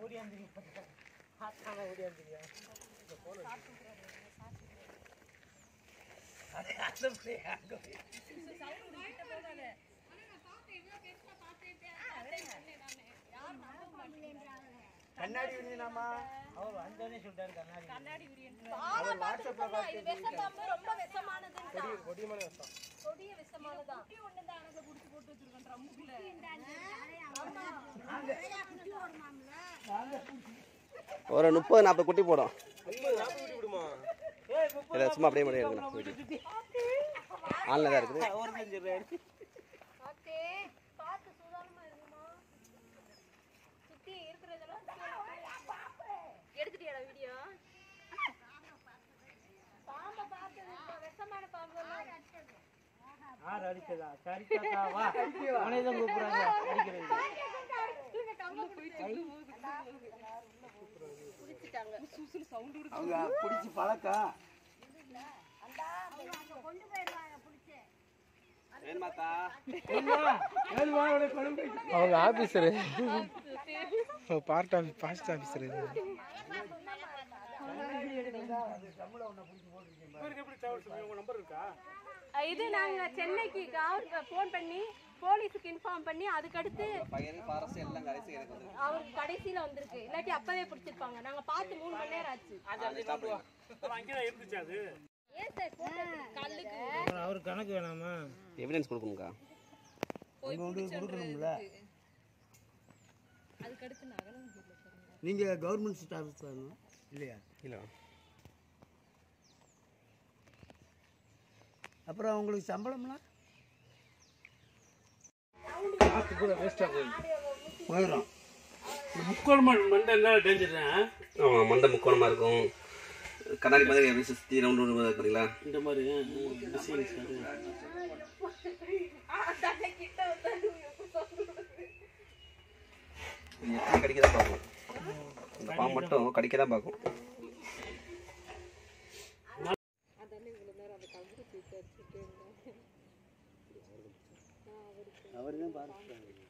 ஓடியாந்துருக்கீங்க பார்க்காம ஓடியாந்துருக்கியா அது அந்த பிள்ளைய அங்க போய் கண்ணாடி விடுனாமா அவர் வந்தோடனே சொல்லிட்டாரு கண்ணாடி அவர் வாட்ஸ்அப்ல பார்த்து விஷப்பாம்பு ரொம்ப விஷமானதுன்னு கொடிமலை வச்சோம் கொடிய விஷமானதான் ஒரு முப்பது நாற்பது குட்டி போடும் ஏய் முப்பது இதை சும்மா அப்படியே மட்டும் எடுக்கணும் வீடியோ ஆன்லைன் தான் இருக்குது ஒரு செஞ்சிடுறேன் ஓகே பார்த்து சூதானமா இருக்குமா சுத்தி இருக்கிறதெல்லாம் எடுத்துட்டியாடா வீடியோ பாம்பை பார்த்தது இப்ப விஷமான பாம்பு யார் அடிச்சதா சரி தாத்தா வா அவனே தான் கூப்பிடுறாங்க அடிக்கிறது அவங்க பிடிச்சி பழக்கம் அவங்க officer part office past officer இது இது நாங்க சென்னைக்கு ஃபோன் பண்ணி போலீஸுக்கு இன்ஃபார்ம் பண்ணி அதுக்கடுத்து பையன் ஃபாரஸ்ட் எல்லாம் கடைசி எனக்கு வந்து அவருக்கு கடைசியில வந்திருக்கு இல்லாட்டி அப்பவே பிடிச்சிருப்பாங்க நாங்க பார்த்து மூணு மணி நேரம் ஆச்சு ஏன் சார் போட்டது கல்லுக்கு அவர் கணக்கு வேணாமா எவிடன்ஸ் கொடுக்கணும்க்கா அங்கே கொண்டு போய் கொடுக்கணும்ல நீங்கள் கவர்மெண்ட் ஸ்டாஃப் தானே இல்லையா இல்லை அப்புறம் உங்களுக்கு சம்பளம்லாம் போயிடும் முக்கோண மண்டை என்ன டேஞ்சர் ஆமாம் மண்டை முக்கோணமாக இருக்கும் கண்ணாடி மாதிரி எப்படி சுற்றி ரவுண்ட் ரவுண்ட் இருக்குங்களா இந்த மாதிரி டிசைன்ஸ் அது இது எத்தனை கடிக்க தான் பார்க்கும் இந்த பாம்பு மட்டும் கடிக்க தான் பார்க்கும் அவர் தான் பார்த்துட்டாங்க